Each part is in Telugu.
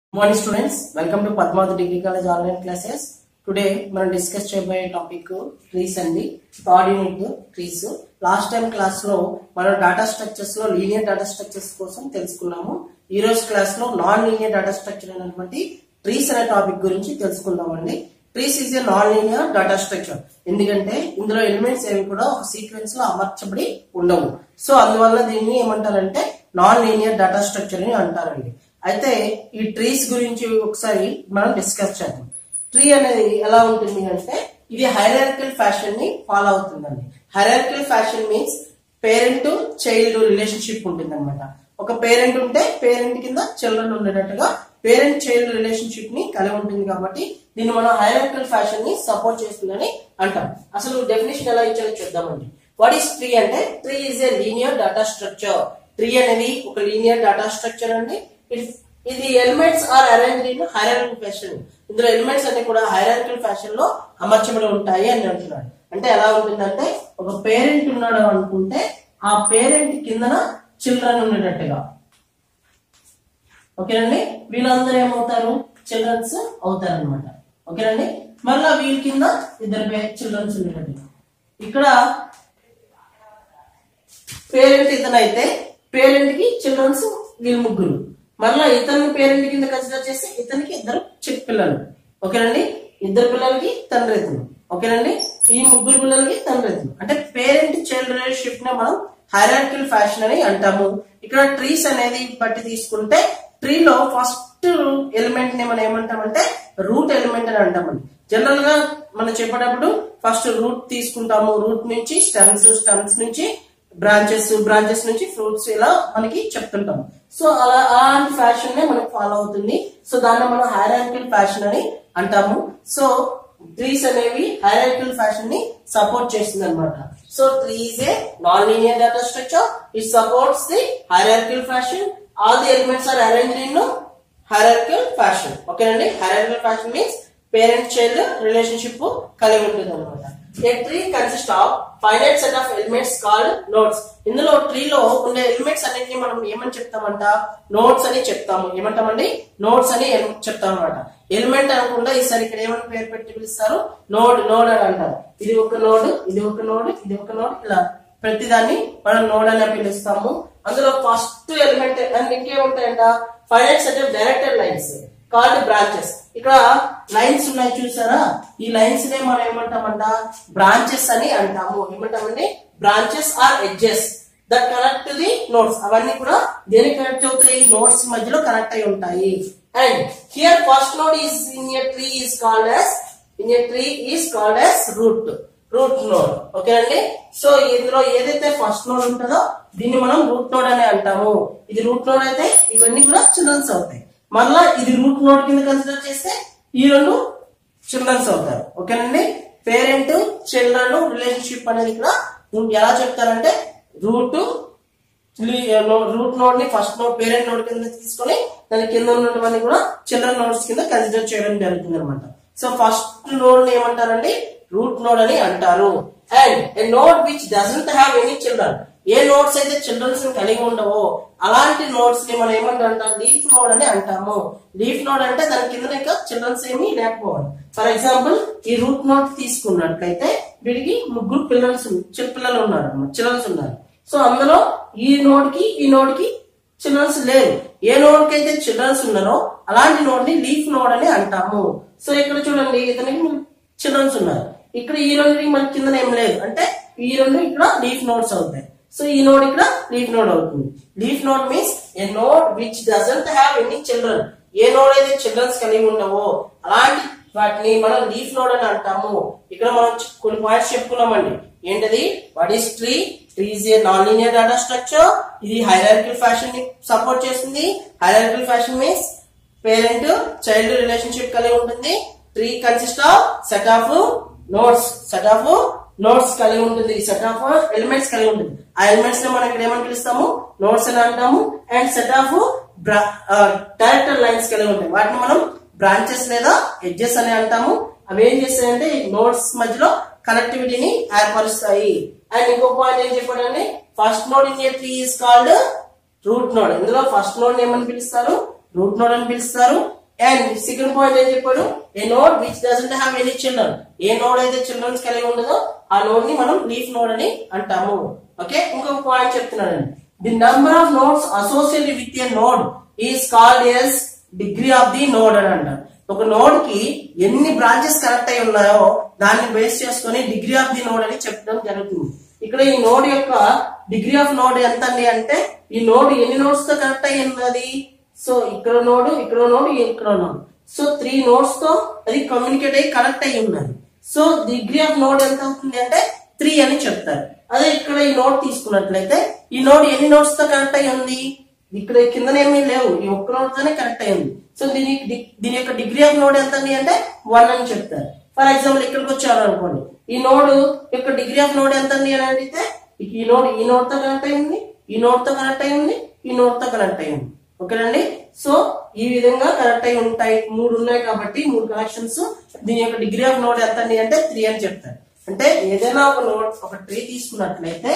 Morning students welcome to Padmavathi degree college online classes today మనం డిస్కస్ చేయబోయే టాపిక్ ట్రీస్ అండి third unit trees last time class లో మనం డేటా స్ట్రక్చర్స్ లో లీనియర్ డేటా స్ట్రక్చర్స్ కోసం తెలుసుకున్నాము ఈ రోజు క్లాస్ లో నాన్ లీనియర్ డేటా స్ట్రక్చర్ అయినటువంటి ట్రీస్ అనే టాపిక్ గురించి తెలుసుకుందామండి trees is a non linear data structure ఎందుకంటే ఇందులో ఎలిమెంట్స్ ఏవి కూడా ఒక సీక్వెన్స్ లో అమర్చబడి ఉండవు సో అందువల్ల దీన్ని ఏమంటారంటే నాన్ లీనియర్ డేటా స్ట్రక్చర్ అని అంటారండి అయితే ఈ ట్రీస్ గురించి ఒకసారి మనం డిస్కస్ చేద్దాం ట్రీ అనేది ఎలా ఉంటుంది అంటే ఇది హైరార్కల్ ఫ్యాషన్ ని ఫాలో అవుతుందండి hierarchical fashion means parent child relationship ఉంటుంది అనమాట ఒక పేరెంట్ ఉంటే పేరెంట్ కింద చిల్డ్రన్ ఉండేటట్టుగా పేరెంట్ చైల్డ్ రిలేషన్షిప్ ని కలిగి ఉంటుంది కాబట్టి దీన్ని మనం హైరార్కల్ ఫ్యాషన్ ని సపోర్ట్ చేస్తుందని అంటాం అసలు డెఫినేషన్ ఎలా ఇచ్చారో చూద్దామండి వాట్ ఈస్ ట్రీ అంటే tree is a linear data structure tree అనేది ఒక లీనియర్ డేటా స్ట్రక్చర్ అండి It's- ఇది elements are arrange in hierarchical fashion ఇందులో ఎలిమెంట్స్ అన్ని కూడా హైరార్కల్ ఫ్యాషన్ లో అమర్చబడి ఉంటాయి అని అంటున్నాడు అంటే ఎలా ఉంటుందంటే ఒక పేరెంట్ ఉన్నాడు అనుకుంటే ఆ పేరెంట్ కిందన చిల్డ్రన్ ఉండేటట్టుగా ఓకేనండి వీళ్ళందరూ ఏమవుతారు చిల్డ్రన్స్ అవుతారు అనమాట ఓకేనండి మళ్ళా వీళ్ళ కింద ఇద్దరు చిల్డ్రన్స్ ఉండేటట్టుగా ఇక్కడ పేరెంట్ ఇతను అయితే పేరెంట్ కి చిల్డ్రన్స్ వీళ్ళు ముగ్గురు మళ్ళా ఇతని పేరెంట్ కింద కన్సిడర్ చేస్తే ఇతనికి ఇద్దరు చిన్న పిల్లలు ఓకేనండి ఇద్దరు పిల్లలకి తండ్రి ఇతను ఓకేనండి ఈ ముగ్గురు పిల్లలకి తండ్రి ఇతను అంటే పేరెంట్ చైల్డ్ రిలేషన్షిప్ ని మనం హైరార్కిల్ ఫ్యాషన్ అని అంటాము ఇక్కడ ట్రీస్ అనేది బట్టి తీసుకుంటే ట్రీలో ఫస్ట్ ఎలిమెంట్ ని మనం ఏమంటామంటే రూట్ ఎలిమెంట్ అని అంటామండి జనరల్ గా మనం చెప్పేటప్పుడు ఫస్ట్ రూట్ తీసుకుంటాము రూట్ నుంచి స్టెమ్స్ స్టెమ్స్ నుంచి బ్రాంచెస్ బ్రాంచెస్ నుంచి ఫ్రూట్స్ ఇలా మనకి చెప్తుంటాం సో అలా అలాంటి ఫ్యాషన్ నే మనకి ఫాలో అవుతుంది సో దాన్ని మనం హైరార్కిల్ ఫ్యాషన్ అని అంటాము సో ట్రీస్ అనేవి హైరార్కిల్ ఫ్యాషన్ ని సపోర్ట్ చేస్తుంది అనమాట so tree is a non linear data structure it supports the hierarchical fashion all the elements are arranged in hierarchical fashion ఓకేనండి hierarchical fashion means parent child relationship కలిగి ఉంటుంది అనమాట a tree consist of finite set of elements called nodes ఇందులో ట్రీలో ఉండే ఎలిమెంట్స్ అన్నిటిని మనం ఏమని చెప్తామంట నోట్స్ అని చెప్తాము ఏమంటామండి నోట్స్ అని ఎల్- చెప్తాం అనమాట ఎలిమెంట్ అనకుండా ఈసారి ఇక్కడ ఏమని పేరు పెట్టి పిలుస్తారు నోడ్ నోడ్ అని అంటారు ఇది ఒక నోడ్ ఇది ఒక నోడ్ ఇది ఒక నోడ్ ఇలా ప్రతిదాన్ని మనం నోడ్ అని పిలుస్తాము అందులో ఫస్ట్ ఎలిమెంట్ అండ్ ఇంకేముంటాయంట finite set of directed lines called branches ఇక్కడ లైన్స్ ఉన్నాయి చూసారా ఈ లైన్స్ నే మనం ఏమంటామంట బ్రాంచెస్ అని అంటాము ఏమంటామండి branches are edges that connect the nodes అవన్నీ కూడా దేనికి కనెక్ట్ అవుతాయి నోట్స్ మధ్యలో కనెక్ట్ అయి ఉంటాయి and here first node is in a tree is called as in a tree is called as root root node okay అండి సో ఇందులో ఏదైతే ఫస్ట్ నోడ్ ఉంటుందో దీన్ని మనం రూట్ నోడ్ అని అంటాము ఇది రూట్ నోడ్ అయితే ఇవన్నీ కూడా చిల్డ్రన్స్ అవుతాయి మళ్ళా ఇది రూట్ నోడ్ కింద కన్సిడర్ చేస్తే ఈ రెండు చిల్డ్రన్స్ అవుతారు ఓకేనండి పేరెంట్ చిల్డ్రన్ రిలేషన్షిప్ అనేది ఇక్కడ ఎలా చెప్తారంటే రూట్ రూట్ నోడ్ ని ఫస్ట్ నోడ్ పేరెంట్ నోడ్ కింద తీసుకొని దాని కింద ఉన్నటువంటి కూడా చిల్డ్రన్ నోడ్స్ కింద కన్సిడర్ చేయడం జరుగుతుంది అనమాట సో ఫస్ట్ నోడ్ ని ఏమంటారండి రూట్ నోడ్ అని అంటారు and a node which doesn't have any children ఏ నోట్స్ అయితే చిల్డ్రన్స్ కలిగి ఉండవో అలాంటి నోట్స్ ని మనం ఏమంటాం లీఫ్ నోడ్ అని అంటాము లీఫ్ నోడ్ అంటే దాని కింద ఇంకా చిల్డ్రన్స్ ఏమీ లేకపోవాలి ఫర్ ఎగ్జాంపుల్ ఈ రూట్ నోట్ తీసుకున్నట్లయితే వీడికి ముగ్గురు పిల్లలు చిన్న పిల్లలు ఉన్నారు చిల్డ్రన్స్ ఉన్నారు సో అందులో ఈ నోడ్ కి ఈ నోడ్ కి చిల్డ్రన్స్ లేరు ఏ నోడ్ కి అయితే చిల్డ్రన్స్ ఉన్నారో అలాంటి నోడ్ ని లీఫ్ నోడ్ అని అంటాము సో ఇక్కడ చూడండి ఇతనికి చిల్డ్రన్స్ ఉన్నారు ఇక్కడ ఈ రెండుకి మన కింద ఏం లేదు అంటే ఈ రెండు ఇక్కడ లీఫ్ నోడ్స్ అవుతాయి సో ఈ నోడ్ ఇక్కడ లీఫ్ నోడ్ అవుతుంది leaf node means a node which doesn't have any children ఏ నోడ్ అయితే చిల్డ్రన్స్ కలిగి ఉండవో అలాంటి వాటిని మనం లీఫ్ నోడ్ అని అంటాము ఇక్కడ మనం చ- కొన్ని పాయింట్స్ చెప్పుకున్నామండి ఏంటది what is tree tree is a non linear data structure ఇది హైరార్కిల్ ఫ్యాషన్ ని సపోర్ట్ చేస్తుంది hierarchical fashion means parent child relationship కలిగి ఉంటుంది tree consist of set of nodes set of nodes కలిగి ఉంటుంది సెట్ ఆఫ్ ఎలిమెంట్స్ కలిగి ఉంటుంది ఆ ఎలిమెంట్స్ ని మనం ఇక్కడ ఏమని పిలుస్తాము నోట్స్ అని అంటాము and set of directed lines కలిగి ఉంటాయి వాటిని మనం బ్రాంచెస్ లేదా ఎడ్జెస్ అని అంటాము అవి ఏం చేస్తాయంటే నోట్స్ మధ్యలో కనెక్టివిటీని ఏర్పరుస్తాయి అండ్ ఇంకో పాయింట్ ఏం చెప్పాడండి first node in a tree is called root node ఇందులో ఫస్ట్ నోడ్ ఏమని పిలుస్తారు రూట్ నోడ్ అని పిలుస్తారు అండ్ సెకండ్ పాయింట్ ఏం చెప్పాడు a node which doesn't have any children ఏ నోడ్ అయితే చిల్డ్రన్స్ కలిగి ఉండదో ఆ నోడ్ ని మనం లీఫ్ నోడ్ అని అంటాము ఓకే ఇంకొక పాయింట్ చెప్తున్నానండి the number of nodes associated with a node is called as degree of the node అని అంటారు ఒక నోడ్ కి ఎన్ని బ్రాంచెస్ కనెక్ట్ అయి ఉన్నాయో దాన్ని బేస్ చేసుకొని డిగ్రీ ఆఫ్ ది నోడ్ అని చెప్పడం జరుగుతుంది ఇక్కడ ఈ నోడ్ యొక్క డిగ్రీ ఆఫ్ నోడ్ ఎంత అండి అంటే ఈ నోడ్ ఎన్ని నోడ్స్ తో కనెక్ట్ అయి ఉన్నది సో ఇక్కడ నోడ్ ఇక్కడ నోడ్ ఇక్కడ నోడ్ సో త్రీ నోడ్స్ తో అది కమ్యూనికేట్ అయ్యి కనెక్ట్ అయి ఉన్నది సో డిగ్రీ ఆఫ్ నోడ్ ఎంత అవుతుంది అంటే త్రీ అని చెప్తారు అదే ఇక్కడ ఈ నోడ్ తీసుకున్నట్లయితే ఈ నోడ్ ఎన్ని నోడ్స్ తో కనెక్ట్ అయి ఉంది ఇక్కడ కిందనేమీ లేవు ఈ ఒక్క నోడ్ తోనే కనెక్ట్ అయి ఉంది సో దీని ది- దీని యొక్క డిగ్రీ ఆఫ్ నోడ్ ఎంత అండి అంటే వన్ అని చెప్తారు ఫర్ ఎగ్జాంపుల్ ఇక్కడికి వచ్చారు అనుకోండి ఈ నోడ్ యొక్క డిగ్రీ ఆఫ్ నోడ్ ఎంత అండి అని అడిగితే ఈ నోడ్ ఈ నోడ్ తో కనెక్ట్ అయింది ఈ నోడ్ తో కనెక్ట్ అయింది ఈ నోడ్ తో కనెక్ట్ అయింది ఓకేనండి సో ఈ విధంగా కనెక్ట్ అయి ఉంటాయి మూడు ఉన్నాయి కాబట్టి మూడు కనెక్షన్స్ దీని యొక్క డిగ్రీ ఆఫ్ నోడ్ ఎంత అండి అంటే త్రీ అని చెప్తారు అంటే ఏదైనా ఒక నోడ్ ఒక ట్రీ తీసుకున్నట్లయితే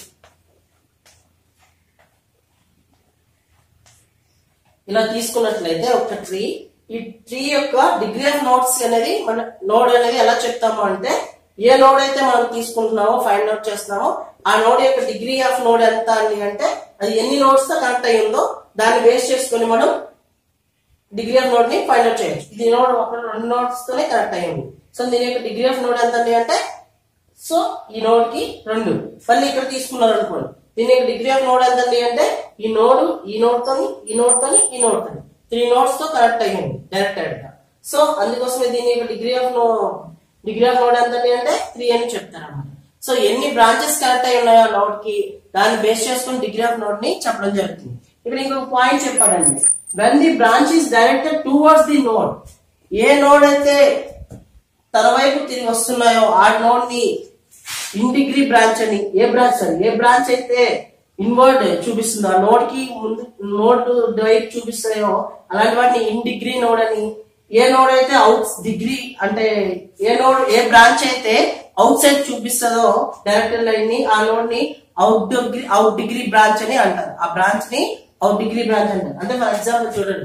ఇలా తీసుకున్నట్లయితే ఒక ట్రీ ఈ ట్రీ యొక్క డిగ్రీ ఆఫ్ నోట్స్ అనేది మన నోడ్ అనేది ఎలా చెప్తాము అంటే ఏ నోడ్ అయితే మనం తీసుకుంటున్నామో ఫైండ్ అవుట్ చేస్తున్నామో ఆ నోడ్ యొక్క డిగ్రీ ఆఫ్ నోడ్ ఎంత అని అంటే అది ఎన్ని నోడ్స్ తో కనెక్ట్ అయి ఉందో దాన్ని బేస్ చేసుకొని మనం డిగ్రీ ఆఫ్ నోడ్ ని ఫైండ్ అవుట్ చేయొచ్చు ఇది నోడ్ ఒక రెండు నోడ్స్ తోనే కనెక్ట్ అయ్యింది సో దీని యొక్క డిగ్రీ ఆఫ్ నోడ్ ఎంత అండి అంటే సో ఈ నోడ్ కి రెండు మళ్ళీ ఇక్కడ తీసుకున్నారు అనుకోండి దీని యొక్క డిగ్రీ ఆఫ్ నోడ్ ఎంతండి అంటే ఈ నోడ్ ఈ నోడ్ తోని ఈ నోడ్ తోని ఈ నోడ్ తోని త్రీ నోడ్స్ తో కనెక్ట్ అయ్యింది డైరెక్టెడ్ గా సో అందుకోసమే దీని యొక్క degree of no degree of node ఎంతండి అంటే త్రీ అని చెప్తారు అన్నమాట సో ఎన్ని బ్రాంచెస్ కనెక్ట్ అయి ఉన్నాయో నోడ్ కి దాన్ని బేస్ చేసుకుని డిగ్రీ ఆఫ్ నోడ్ ని చెప్పడం జరుగుతుంది ఇక్కడ ఇంకొక పాయింట్ చెప్పాడండి when the branch is directed towards the node ఏ నోడ్ అయితే తన వైపు తిరిగి వస్తున్నాయో ఆ నోడ్ ని ఇన్ డిగ్రీ బ్రాంచ్ అని ఏ బ్రాంచ్ అని ఏ బ్రాంచ్ అయితే ఇన్వర్డ్ చూపిస్తుందో ఆ నోడ్ కి ముందు నోడ్ వైపు చూపిస్తాయో అలాంటి వాటిని ఇన్ డిగ్రీ నోడ్ అని ఏ నోడ్ అయితే అవుట్ డిగ్రీ అంటే ఏ నోడ్ ఏ బ్రాంచ్ అయితే అవుట్ సైడ్ చూపిస్తుందో డైరెక్టర్ లైన్ ని ఆ నోడ్ ని out degree out degree branch అని అంటారు ఆ బ్రాంచ్ ని అవుట్ డిగ్రీ బ్రాంచ్ అంటారు అంటే ఫర్ ఎగ్జాంపుల్ చూడండి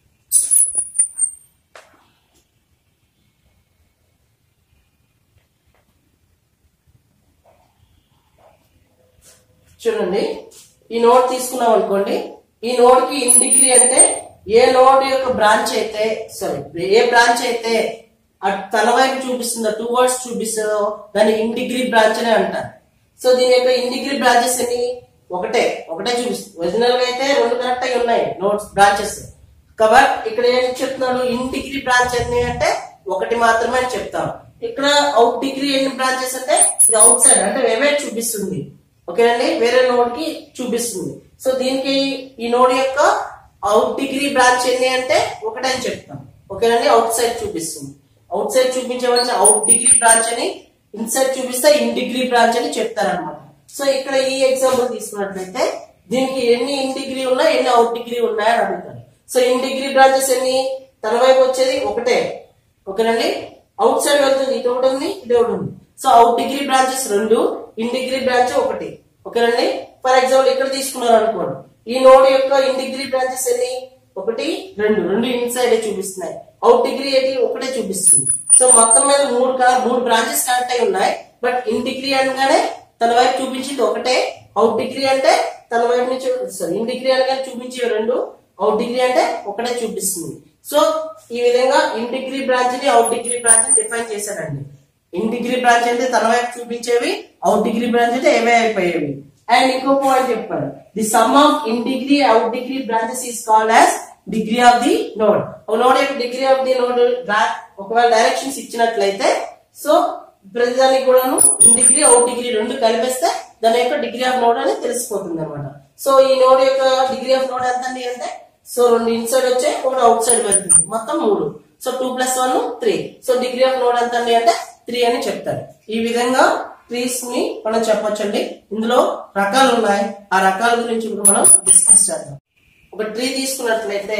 చూడండి ఈ నోడ్ తీసుకున్నాం అనుకోండి ఈ నోడ్ కి ఇన్ డిగ్రీ అంటే ఏ నోడ్ యొక్క బ్రాంచ్ అయితే సారీ ఏ బ్రాంచ్ అయితే అట్ తన వైపు చూపిస్తుందో టూ వర్డ్స్ చూపిస్తుందో దాన్ని ఇన్ డిగ్రీ బ్రాంచ్ అనే అంటారు సో దీని యొక్క ఇన్ డిగ్రీ బ్రాంచెస్ ఎన్ని ఒకటే ఒకటే చూపిస్తుంది ఒరిజినల్ గా అయితే రెండు కరెక్ట్ అయి ఉన్నాయి నోట్స్ బ్రాంచెస్ కాబట్టి ఇక్కడ ఏం చెప్తున్నాడు ఇన్ డిగ్రీ బ్రాంచ్ ఎన్ని అంటే ఒకటి మాత్రమే అని చెప్తాం ఇక్కడ అవుట్ డిగ్రీ ఎన్ని బ్రాంచెస్ అంటే ఇది అవుట్ సైడ్ అంటే వేరే చూపిస్తుంది ఓకేనండి వేరే నోడ్ కి చూపిస్తుంది సో దీనికి ఈ నోడ్ యొక్క అవుట్ డిగ్రీ బ్రాంచ్ ఎన్ని అంటే ఒకటని చెప్తాం ఓకేనండి అవుట్ సైడ్ చూపిస్తుంది అవుట్ సైడ్ చూపించవలసిన అవుట్ డిగ్రీ బ్రాంచ్ అని ఇన్సైడ్ చూపిస్తే ఇన్ డిగ్రీ బ్రాంచ్ అని చెప్తారనమాట సో ఇక్కడ ఈ ఎగ్జాంపుల్ తీసుకున్నట్లయితే దీనికి ఎన్ని ఇన్ డిగ్రీ ఉన్నాయి ఎన్ని అవుట్ డిగ్రీ ఉన్నాయని అడుగుతారు సో ఇన్ డిగ్రీ బ్రాంచెస్ ఎన్ని తన వైపు వచ్చేది ఒకటే ఓకేనండి అవుట్ సైడ్ వెళ్తుంది ఇది ఒకటి ఉంది ఇది ఒకటి ఉంది సో అవుట్ డిగ్రీ బ్రాంచెస్ రెండు ఇన్ డిగ్రీ బ్రాంచ్ ఒకటి ఓకేనండి ఫర్ ఎగ్జాంపుల్ ఇక్కడ తీసుకున్నారు అనుకోండి ఈ నోడ్ యొక్క ఇన్ డిగ్రీ బ్రాంచెస్ ఎన్ని ఒకటి రెండు రెండు ఇన్సైడ్ చూపిస్తున్నాయి అవుట్ డిగ్రీ ఏంటి ఒకటే చూపిస్తుంది సో మొత్తం మీద మూడు కా- మూడు బ్రాంచెస్ కనెక్ట్ అయి ఉన్నాయి బట్ ఇన్ డిగ్రీ అనగానే తన వైపు చూపించింది ఒకటే అవుట్ డిగ్రీ అంటే తన వైపు నుంచి సారీ ఇన్ డిగ్రీ అనగానే చూపించే రెండు అవుట్ డిగ్రీ అంటే ఒకటే చూపిస్తుంది సో ఈ విధంగా ఇన్ డిగ్రీ బ్రాంచ్ ని అవుట్ డిగ్రీ బ్రాంచ్ ని డిఫైన్ చేశారండి ఇన్ డిగ్రీ బ్రాంచ్ అంటే తన వైపు చూపించేవి అవుట్ డిగ్రీ బ్రాంచ్ అంటే ఏవే అయిపోయేవి అండ్ ఇంకో పాయింట్ చెప్పాడు the sum of in degree out degree branches is called as degree of the node ఒక నోడ్ యొక్క డిగ్రీ ఆఫ్ ది నోడ్ ఒకవేళ డైరెక్షన్స్ ఇచ్చినట్లయితే సో ప్రతిదానికి కూడాను ఇన్ డిగ్రీ అవుట్ డిగ్రీ రెండు కలిపేస్తే దాని యొక్క డిగ్రీ ఆఫ్ నోడ్ అని తెలిసిపోతుంది అనమాట సో ఈ నోడ్ యొక్క డిగ్రీ ఆఫ్ నోడ్ ఎంత అండి అంటే సో రెండు ఇన్సైడ్ వచ్చాయి ఒకటి అవుట్ సైడ్ వెళ్తుంది మొత్తం మూడు so two plus one three so degree of node ఎంత అండి అంటే త్రీ అని చెప్తారు ఈ విధంగా ట్రీస్ ని మనం చెప్పొచ్చండి ఇందులో రకాలు ఉన్నాయి ఆ రకాల గురించి ఇప్పుడు మనం డిస్కస్ చేద్దాం ఒక ట్రీ తీసుకున్నట్లయితే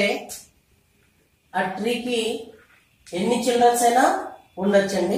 ఆ ట్రీకి ఎన్ని చిల్డ్రన్స్ అయినా ఉండొచ్చండి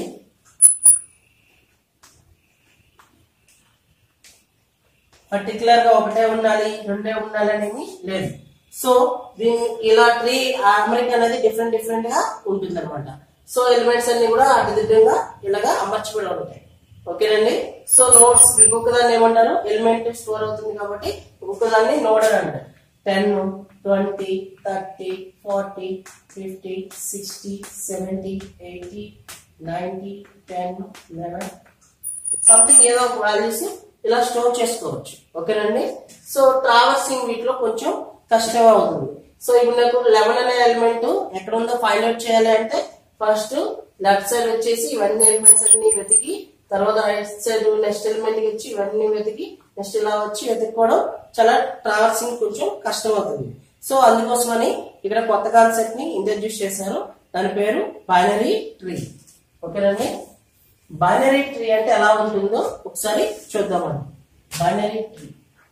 పర్టికులర్ గా ఒకటే ఉండాలి రెండే ఉండాలి అనేది లేదు సో దీని ఇలా ట్రీ అమరిక అనేది డిఫరెంట్ డిఫరెంట్ గా ఉంటుంది అనమాట సో ఎలిమెంట్స్ అన్ని కూడా అడ్డదిడ్డంగా ఇలాగా అమర్చబడి ఉంటాయి ఓకేనండి సో నోట్స్ ఇంకొక దాన్ని ఏమంటారు ఎలిమెంట్ స్టోర్ అవుతుంది కాబట్టి ఇంకొక దాన్ని నోడర్ అంటారు ten twenty thirty forty fifty sixty seventy eighty ninety ten eleven something ఏదో ఒక వాల్యూస్ ఇలా స్టోర్ చేసుకోవచ్చు ఓకేనండి సో ట్రావర్సింగ్ వీటిలో కొంచెం కష్టం అవుతుంది సో ఇప్పుడు నాకు లెవెన్ అనే ఎలిమెంట్ ఎక్కడ ఉందో ఫైండ్ అవుట్ చేయాలి అంటే ఫస్ట్ లెఫ్ట్ సైడ్ వచ్చేసి ఇవన్నీ ఎలిమెంట్స్ అన్ని వెతికి తర్వాత రైట్ సైడ్ నెక్స్ట్ ఎలిమెంట్ కి వచ్చి ఇవన్నీ వెతికి నెక్స్ట్ ఇలా వచ్చి వెతుక్కోవడం చాలా ట్రావర్సింగ్ కొంచెం కష్టం అవుతుంది సో అందుకోసమని ఇక్కడ కొత్త కాన్సెప్ట్ ని ఇంట్రడ్యూస్ చేశారు దాని పేరు బైనరీ ట్రీ ఓకేనండి బైనరీ ట్రీ అంటే ఎలా ఉంటుందో ఒకసారి చూద్దామండి బైనరీ ట్రీ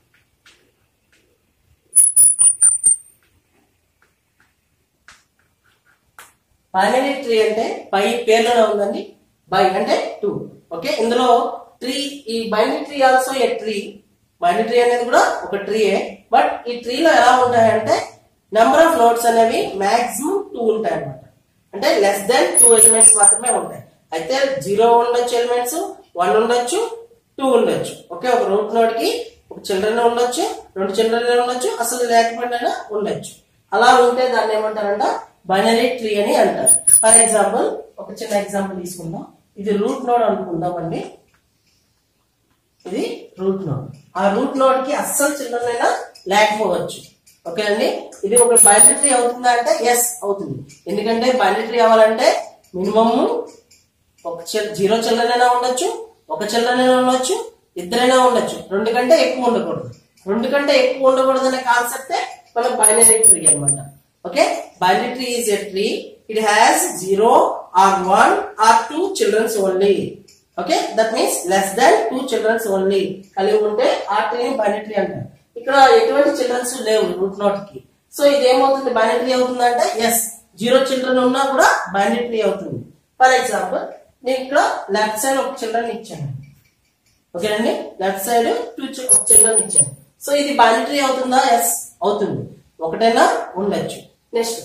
బైనరీ ట్రీ అంటే బై పేర్లోనే ఉందండి బై అంటే టూ ఓకే ఇందులో ట్రీ ఈ binary tree also a tree binary tree అనేది కూడా ఒక ట్రీయే బట్ ఈ ట్రీలో ఎలా ఉంటాయంటే నెంబర్ ఆఫ్ నోట్స్ అనేవి మాక్సిమం టూ ఉంటాయి అన్నమాట అంటే లెస్ దాన్ టూ ఎలిమెంట్స్ మాత్రమే ఉంటాయి అయితే జీరో ఉండొచ్చు ఎలిమెంట్స్ వన్ ఉండొచ్చు టూ ఉండొచ్చు ఓకే ఒక రూట్ నోడ్ కి ఒక చిల్డ్రన్ ఉండొచ్చు రెండు చిల్డ్రన్ ఉండొచ్చు అసలు లేకపోయినా ఉండొచ్చు అలా ఉంటే దాన్ని ఏమంటారంట బైనరీ ట్రీ అని అంటారు ఫర్ ఎగ్జాంపుల్ ఒక చిన్న ఎగ్జాంపుల్ తీసుకుందాం ఇది రూట్ నోడ్ అనుకుందామండి ఇది రూట్ నోడ్ ఆ రూట్ నోడ్ కి అస్సలు చిల్డ్రన్ అయినా లేకపోవచ్చు ఓకే అండి ఇది ఒక బైనరీ ట్రీ అవుతుందా అంటే ఎస్ అవుతుంది ఎందుకంటే బైనరీ ట్రీ అవ్వాలంటే మినిమమ్ ఒక జీరో చిల్డ్రన్ అయినా ఉండొచ్చు ఒక చిల్డ్రన్ అయినా ఉండొచ్చు ఇద్దరైనా ఉండొచ్చు రెండు కంటే ఎక్కువ ఉండకూడదు రెండు కంటే ఎక్కువ ఉండకూడదు అనే కాన్సెప్టే మన బైనరీ ట్రీ అనమాట okay binary tree is a tree it has zero or one or two childrens only okay that means less than two childrens only కలిగి ఉంటే ఆ ట్రీని బైనరీ ట్రీ అంటారు ఇక్కడ ఎటువంటి చిల్డ్రన్స్ లేవు రూట్ నోట్ కి సో ఇది ఏమవుతుంది బైనరీ ట్రీ అవుతుంది అంటే ఎస్ జీరో చిల్డ్రన్ ఉన్నా కూడా బైనరీ ట్రీ అవుతుంది ఫర్ ఎగ్జాంపుల్ నేను ఇక్కడ లెఫ్ట్ సైడ్ ఒక చిల్డ్రన్ ఇచ్చాను ఓకేనండి లెఫ్ట్ సైడ్ టూ ఒక చిల్డ్రన్ ఇచ్చాను సో ఇది బైనరీ ట్రీ అవుతుందా ఎస్ అవుతుంది ఒకటైనా ఉండొచ్చు నెక్స్ట్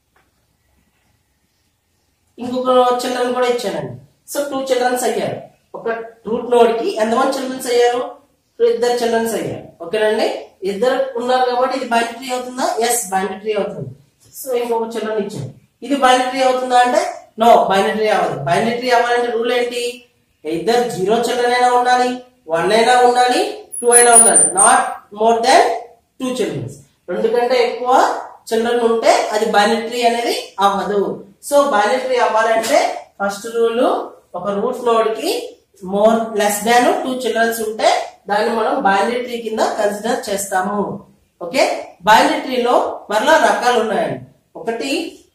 ఇంకొక చిల్డ్రన్ కూడా ఇచ్చానండి సో టూ చిల్డ్రన్స్ అయ్యారు ఒక రూట్ నోడ్ కి ఎంతమంది చిల్డ్రన్స్ అయ్యారు ఇద్దరు చిల్డ్రన్స్ అయ్యారు ఓకేనండి ఇద్దరు ఉన్నారు కాబట్టి ఇది బైనరీ అవుతుందా ఎస్ బైనరీ అవుతుంది సో ఇంకొక చిల్డ్రన్ ఇచ్చాను ఇది బైనరీ అవుతుందా అంటే నో బైనరీ అవ్వదు బైనరీ అవ్వాలంటే రూల్ ఏంటి ఇద్దరు జీరో చిల్డ్రన్ అయినా ఉండాలి వన్ అయినా ఉండాలి టూ అయినా ఉండాలి not more than two childrens రెండు కంటే ఎక్కువ చిల్డ్రన్ ఉంటే అది బైనరీ అనేది అవ్వదు సో బైనరీ అవ్వాలంటే ఫస్ట్ రూల్ ఒక రూట్ నోడ్ కి more less than two childrens ఉంటే దాన్ని మనం బైనరీ కింద కన్సిడర్ చేస్తాము ఓకే బైనరీలో మరలా రకాలు ఉన్నాయండి ఒకటి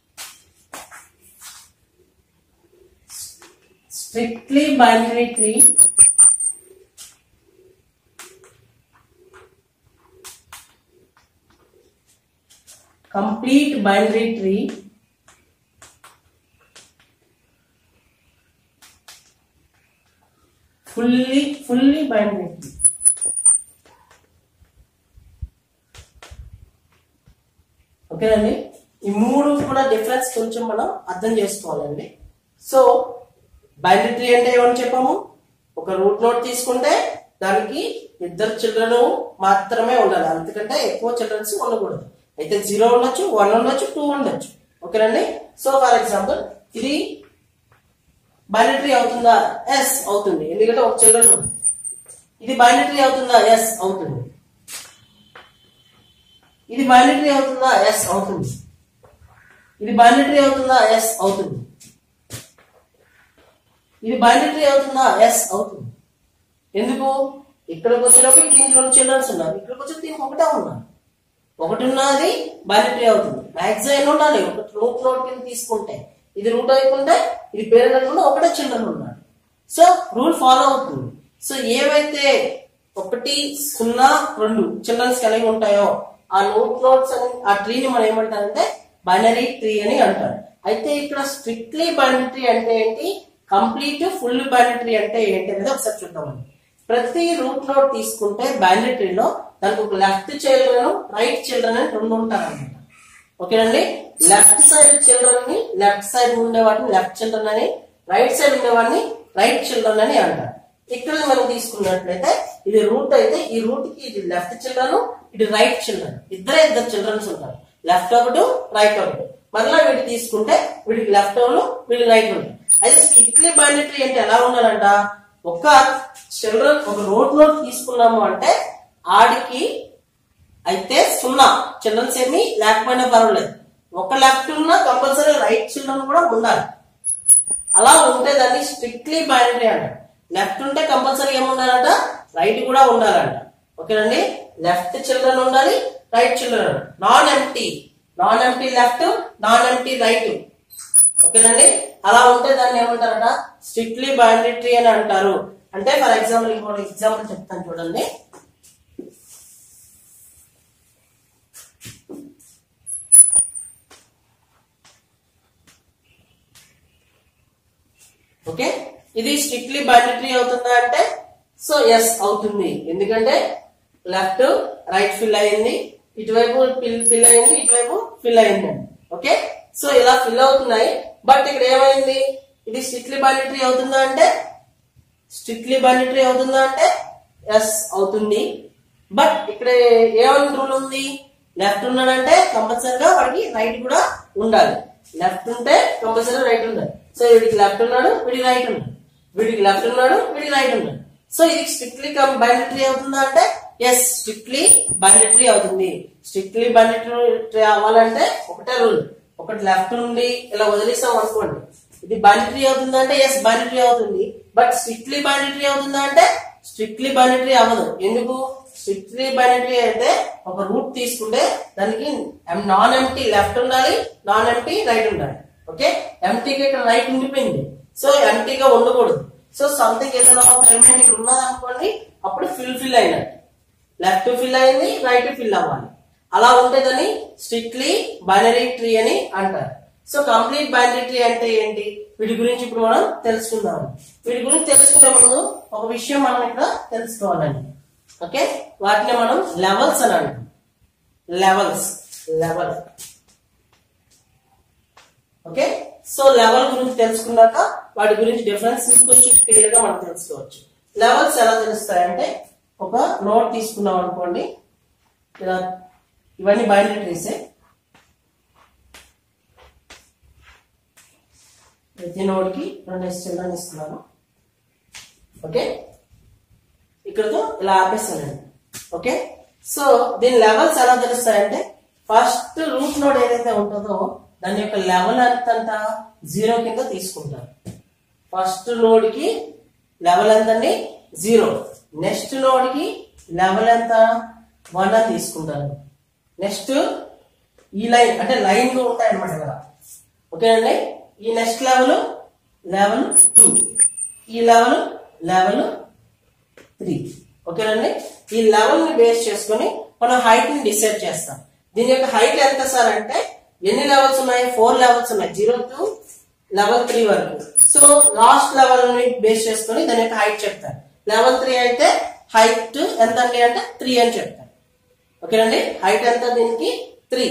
strictly binary tree complete binary tree fully fully binary tree ఓకేనండి ఈ మూడు కూడా డిఫరెన్స్ కొంచెం మనం అర్థం చేసుకోవాలండి సో బైనరీ ట్రీ అంటే ఏమని చెప్పాము ఒక రూట్ నోట్ తీసుకుంటే దానికి ఇద్దరు చిల్డ్రన్ మాత్రమే ఉండాలి అంతకంటే ఎక్కువ చిల్డ్రన్స్ ఉండకూడదు అయితే జీరో ఉండొచ్చు వన్ ఉండొచ్చు టూ ఉండొచ్చు ఓకేనండి సో ఫర్ ఎగ్జాంపుల్ ఇది బైనరీ అవుతుందా ఎస్ అవుతుంది ఎందుకంటే ఒక చిల్డ్రన్ ఉంది ఇది బైనరీ అవుతుందా ఎస్ అవుతుంది ఇది బైనరీ అవుతుందా ఎస్ అవుతుంది ఇది బైనరీ అవుతుందా ఎస్ అవుతుంది ఇది బైనరీ అవుతుందా ఎస్ అవుతుంది ఎందుకు ఇక్కడికి వచ్చినప్పుడు దీంట్లో చిల్డ్రన్స్ ఉన్నారు ఇక్కడికి వచ్చి దీనికి ఒకటే ఉన్నారు ఒకటి ఉన్నది బైనరీ అవుతుంది మ్యాక్సిమం ఎన్ని ఉండాలి ఒక రూట్ నోట్ కింద తీసుకుంటే ఇది రూట్ అయిపోతే ఇది పేరెంట్ అనుకుంటే ఒకటే చిల్డ్రన్ ఉన్నాడు సో రూల్ ఫాలో అవుతుంది సో ఏవైతే ఒకటి సున్నా రెండు చిల్డ్రన్స్ కలిగి ఉంటాయో ఆ నోట్ నోట్స్ అని ఆ ట్రీని మనం ఏమంటారంటే బైనరీ ట్రీ అని అంటారు అయితే ఇక్కడ స్ట్రిక్ట్లీ బైనరీ ట్రీ అంటే ఏంటి కంప్లీట్ ఫుల్ బైనరీ ట్రీ అంటే ఏంటి అనేది ఒకసారి చూద్దామండి ప్రతి రూట్ నోట్ తీసుకుంటే బైనరీ ట్రీలో దానికి ఒక లెఫ్ట్ చిల్డ్రన్ రైట్ చిల్డ్రన్ అని రెండు ఉంటారు అనమాట ఓకేనండి లెఫ్ట్ సైడ్ చిల్డ్రన్ ని లెఫ్ట్ సైడ్ ఉండే వాటిని లెఫ్ట్ చిల్డ్రన్ అని రైట్ సైడ్ ఉండే వాడిని రైట్ చిల్డ్రన్ అని అంటారు ఇక్కడ మనం తీసుకున్నట్లయితే ఇది రూట్ అయితే ఈ రూట్ కి ఇది లెఫ్ట్ చిల్డ్రన్ ఇది రైట్ చిల్డ్రన్ ఇద్దరే ఇద్దరు చిల్డ్రన్స్ ఉంటారు లెఫ్ట్ ఒకటి రైట్ ఒకటి మరలా వీటి తీసుకుంటే వీడికి లెఫ్ట్ ఒకరు వీడికి రైట్ ఉంటారు అయితే స్ట్రిక్ట్లీ బైనటరీ అంటే ఎలా ఉండాలంట ఒక చిల్డ్రన్ ఒక రోడ్ నోట్ తీసుకున్నాము అంటే ఆడికి అయితే సున్నా చిల్డ్రన్స్ ఏమి లేకపోయినా పర్వాలేదు ఒక లెఫ్ట్ ఉన్నా కంపల్సరీ రైట్ చిల్డ్రన్ కూడా ఉండాలి అలా ఉంటే దాన్ని స్ట్రిక్ట్లీ బైనరీ అంట లెఫ్ట్ ఉంటే కంపల్సరీ ఏముండాలంట రైట్ కూడా ఉండాలంట ఓకేనండి లెఫ్ట్ చిల్డ్రన్ ఉండాలి right children non empty non empty left non empty right ఓకేనండి అలా ఉంటే దాన్ని ఏమంటారట స్ట్రిక్ట్లీ బైనరీ అని అంటారు అంటే ఫర్ ఎగ్జాంపుల్ ఇంకో ఎగ్జాంపుల్ చెప్తాను చూడండి ఓకే ఇది స్ట్రిక్ట్లీ బైనటరీ అవుతుందా అంటే సో ఎస్ అవుతుంది ఎందుకంటే లెఫ్ట్ రైట్ ఫిల్ అయింది ఇటువైపు ఫిల్ అయింది ఇటువైపు ఫిల్ అయింది ఓకే సో ఇలా ఫిల్ అవుతున్నాయి బట్ ఇక్కడ ఏమైంది ఇది స్ట్రిక్ట్లీ బైనటరీ అవుతుందా అంటే స్ట్రిక్ట్లీ బైనటరీ అవుతుందా అంటే ఎస్ అవుతుంది బట్ ఇక్కడ ఏమని రూల్ ఉంది లెఫ్ట్ ఉన్నాడంటే కంపల్సరీగా వాడికి రైట్ కూడా ఉండాలి లెఫ్ట్ ఉంటే కంపల్సరీ రైట్ ఉండాలి సో వీడికి లెఫ్ట్ ఉన్నాడు వీడికి రైట్ ఉన్నాడు వీడికి లెఫ్ట్ ఉన్నాడు వీడికి రైట్ ఉన్నాడు సో ఇది స్ట్రిక్ట్లీ బైనటరీ అవుతుందా అంటే ఎస్ స్ట్రిక్ట్లీ బైనటరీ అవుతుంది స్ట్రిక్ట్లీ బైనటరీ అవ్వాలంటే ఒకటే రూల్ ఒకటి లెఫ్ట్ నుండి ఇలా వదిలేసాం అనుకోండి ఇది బైనటరీ అవుతుందా అంటే ఎస్ బైనటరీ అవుతుంది బట్ స్ట్రిక్ట్లీ బైనటరీ అవుతుందా అంటే స్ట్రిక్ట్లీ బైనటరీ అవ్వదు ఎందుకు స్ట్రిక్ట్లీ బైనటరీ అయితే ఒక రూట్ తీసుకుంటే దానికి నాన్ ఎంటీ లెఫ్ట్ ఉండాలి నాన్ ఎంటీ రైట్ ఉండాలి ఓకే ఎంటీకి ఇక్కడ రైట్ ఉండిపోయింది సో ఎంటీగా ఉండకూడదు సో సంథింగ్ ఏదైనా ఒక ఎలిమెంట్ ఇక్కడ ఉన్నది అనుకోండి అప్పుడు ఫిల్ ఫిల్ అయినట్టు లెఫ్ట్ ఫిల్ అయింది రైట్ ఫిల్ అవ్వాలి అలా ఉంటే దాన్ని స్ట్రిక్ట్లీ బైనరీ ట్రీ అని అంటారు సో కంప్లీట్ బైనరీ ట్రీ అంటే ఏంటి వీటి గురించి ఇప్పుడు మనం తెలుసుకుందాం వీటి గురించి తెలుసుకునే ముందు ఒక విషయం మనం ఇక్కడ తెలుసుకోవాలండి ఓకే వాటిని మనం లెవెల్స్ అని అంటాం levels level okay so level గురించి తెలుసుకున్నాక వాటి గురించి డిఫరెన్స్ ఇంకొంచెం క్లియర్ గా మనం తెలుసుకోవచ్చు లెవెల్స్ ఎలా తెలుస్తాయంటే ఒక నోట్ తీసుకున్నాం అనుకోండి ఇలా ఇవన్నీ బైనరీ ట్రీసే ప్రతి నోడ్కి రెండు చిల్డ్రన్ ఇస్తున్నాను ఓకే ఇక్కడతో ఇలా ఆపేస్తానండి ఓకే సో దీని లెవెల్స్ ఎలా తెలుస్తాయంటే ఫస్ట్ రూట్ నోడ్ ఏదైతే ఉంటుందో దాని యొక్క లెవెల్ ఎంత జీరో కింద తీసుకుంటారు ఫస్ట్ నోడ్ కి లెవెల్ ఎంతండి జీరో నెక్స్ట్ నోడ్ కి లెవెల్ ఎంత వన్ అని తీసుకుంటారు నెక్స్ట్ ఈ లైన్ అంటే లైన్ లో ఉంటాయి అనమాట కదా ఓకేనండి ఈ నెక్స్ట్ లెవెల్ లెవెల్ టూ ఈ లెవెల్ లెవెల్ త్రీ ఓకేనండి ఈ లెవెల్ ని బేస్ చేసుకొని మనం హైట్ ని డిసైడ్ చేస్తాం దీని యొక్క హైట్ ఎంత సార్ అంటే ఎన్ని లెవెల్స్ ఉన్నాయి ఫోర్ లెవెల్స్ ఉన్నాయి జీరో టు లెవెల్ త్రీ వరకు సో లాస్ట్ లెవెల్ ని బేస్ చేసుకొని దాని యొక్క హైట్ చెప్తారు లెవెల్ త్రీ అయితే హైట్ ఎంత అండి అంటే త్రీ అని చెప్తారు ఓకేనండి హైట్ ఎంత దీనికి త్రీ